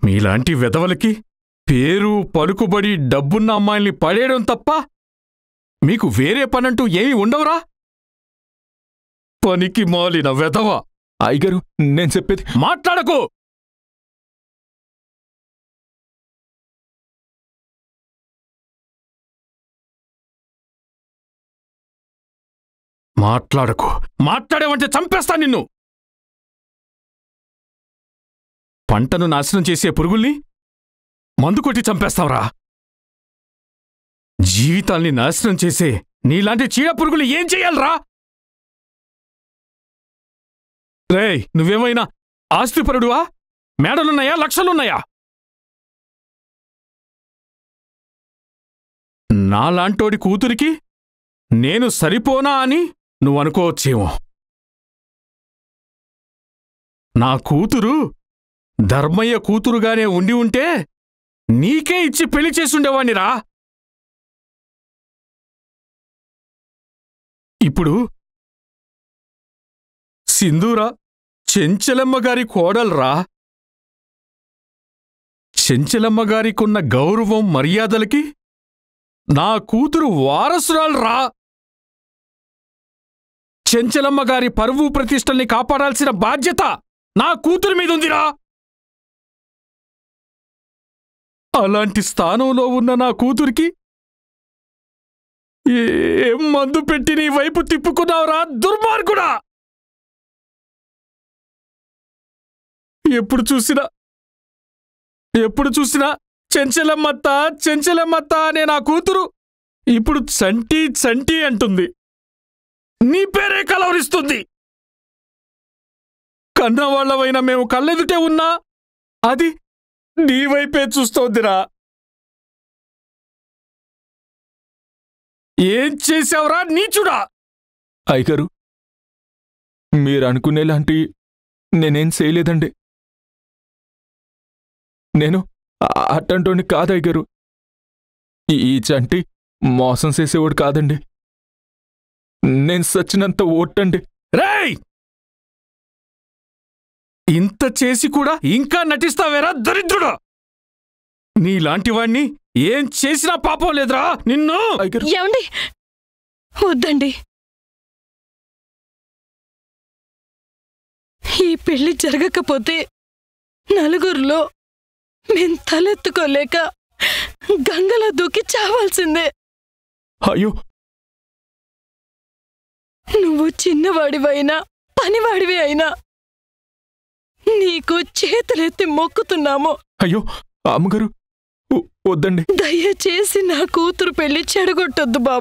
మీలాంటి వెధవలకి పేరు పలుకుబడి డబ్బున్న అమ్మాయిల్ని పడేయడం తప్ప మీకు వేరే పనంటూ ఏమీ ఉండవురా పనికి మాలిన వెధవ అయ్యగారు నేను చెప్పేది మాట్లాడకు మాట్లాడకు మాట్లాడేవంటే చంపేస్తా నిన్ను పంటను నాశనం చేసే పురుగుల్ని మందు కొట్టి చంపేస్తావురా జీవితాల్ని నాశనం చేసే నీలాంటి చీడ పురుగులు ఏం చెయ్యాలరా రేయ్ నువ్వేమైనా ఆస్తిపరుడువా మేడలున్నాయా లక్షలున్నాయా నాలాంటోడి కూతురికి నేను సరిపోనా అని నువ్వనుకోవచ్చేమో నా కూతురు ధర్మయ్య కూతురుగానే ఉండి ఉంటే నీకే ఇచ్చి పెళ్లి చేసుండేవాణ్ణిరా ఇప్పుడు సింధూరా చెంచలమ్మ గారి కోడల్రా చెంచలమ్మ గారికున్న గౌరవం మర్యాదలకి నా కూతురు వారసురాల్రా చెంచలమ్మ గారి పరువు ప్రతిష్టల్ని కాపాడాల్సిన బాధ్యత నా కూతురి మీదుందిరా అలాంటి స్థానంలో ఉన్న నా కూతురికి ఏం మందు పెట్టి నీ వైపు తిప్పుకున్నావురా దుర్మార్గుడా ఎప్పుడు చూసినా ఎప్పుడు చూసినా చెంచలమ్మత్త చెంచలమ్మత్త అనే నా కూతురు ఇప్పుడు చంటి చంటి అంటుంది నీ పేరే కలవరిస్తుంది కన్నవాళ్లవైన మేము కళ్ళెదుటే ఉన్నా అది నీ వైపే చూస్తోందిరా ఏం చేశావురా నీచుడా అయ్యగారు మీరు అనుకునేలాంటి నేనేం చేయలేదండి నేను ఆ- అట్టంటోని కాదు అయ్యగారు ఈ ఈ చంటి మోసం చేసేవాడు కాదండి నేను సచ్చినంత ఓట్టండి రేయ్ ఇంత చేసి కూడా ఇంకా నటిస్తావేరా దరిద్రుడా నీలాంటి వాణ్ణి ఏం చేసినా పాపం లేదురా నిన్ను అయ్యగారు ఏమండి వద్దండి ఈ పెళ్లి జరగకపోతే నలుగురిలో మేం తలెత్తుకోలేక గంగలో దూకి చావాల్సిందే అయ్యో నువ్వు చిన్నవాడివైనా పనివాడివి అయినా నీకు చేతులెత్తి మొక్కుతున్నాము అయ్యో అమ్మగారు వ- వద్దండి దయచేసి నా కూతురు పెళ్లి చెడగొట్టొద్దు బాబు